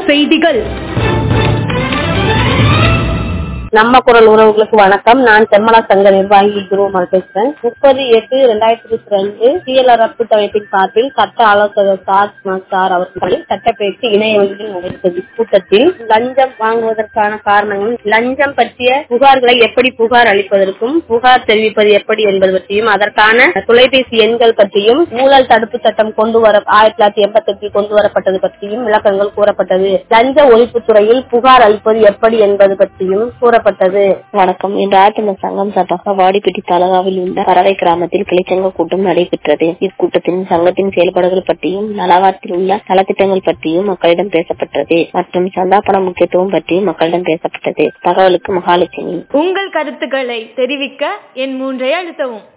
செய்திகள் நம்ம குரல் உறவுகளுக்கு வணக்கம் நான் தெம்மலா சங்க நிர்வாகி குருமல் பேசுறேன் முப்பது எட்டு இரண்டாயிரத்தி இருபத்தி ரெண்டு சிஎல்ஆர் ரப்பு தலைப்பின் சார்பில் சட்ட ஆலோசகர் சார் சார் அவர்களின் சட்டப்பயிற்சி இணைய வழியில் நடைபெற்றது கூட்டத்தில் லஞ்சம் வாங்குவதற்கான காரணங்கள் லஞ்சம் பற்றிய புகார்களை எப்படி புகார் அளிப்பதற்கும் புகார் தெரிவிப்பது எப்படி என்பது பற்றியும் அதற்கான தொலைபேசி எண்கள் பற்றியும் ஊழல் தடுப்பு சட்டம் கொண்டு வர ஆயிரத்தி தொள்ளாயிரத்தி எண்பத்தி எட்டில் கொண்டு வரப்பட்டது பற்றியும் விளக்கங்கள் கூறப்பட்டது லஞ்ச ஒழிப்புத் துறையில் புகார் அளிப்பது எப்படி என்பது பற்றியும் கூறப்பட்டது வணக்கம் இன்று ஆத்தின சங்கம் சார்பாக வாடிப்பட்டி தாலுகாவில் உள்ள பறவை கிராமத்தில் கிளைச்சங்க கூட்டம் நடைபெற்றது இக்கூட்டத்தில் சங்கத்தின் செயல்பாடுகள் பற்றியும் நலவாரத்தில் உள்ள நலத்திட்டங்கள் பற்றியும் மக்களிடம் பேசப்பட்டது மற்றும் சந்தாபன முக்கியத்துவம் பற்றியும் மக்களிடம் பேசப்பட்டது தகவலுக்கு மகாலட்சுமி உங்கள் கருத்துக்களை தெரிவிக்க என் மூன்றை அழுத்தவும்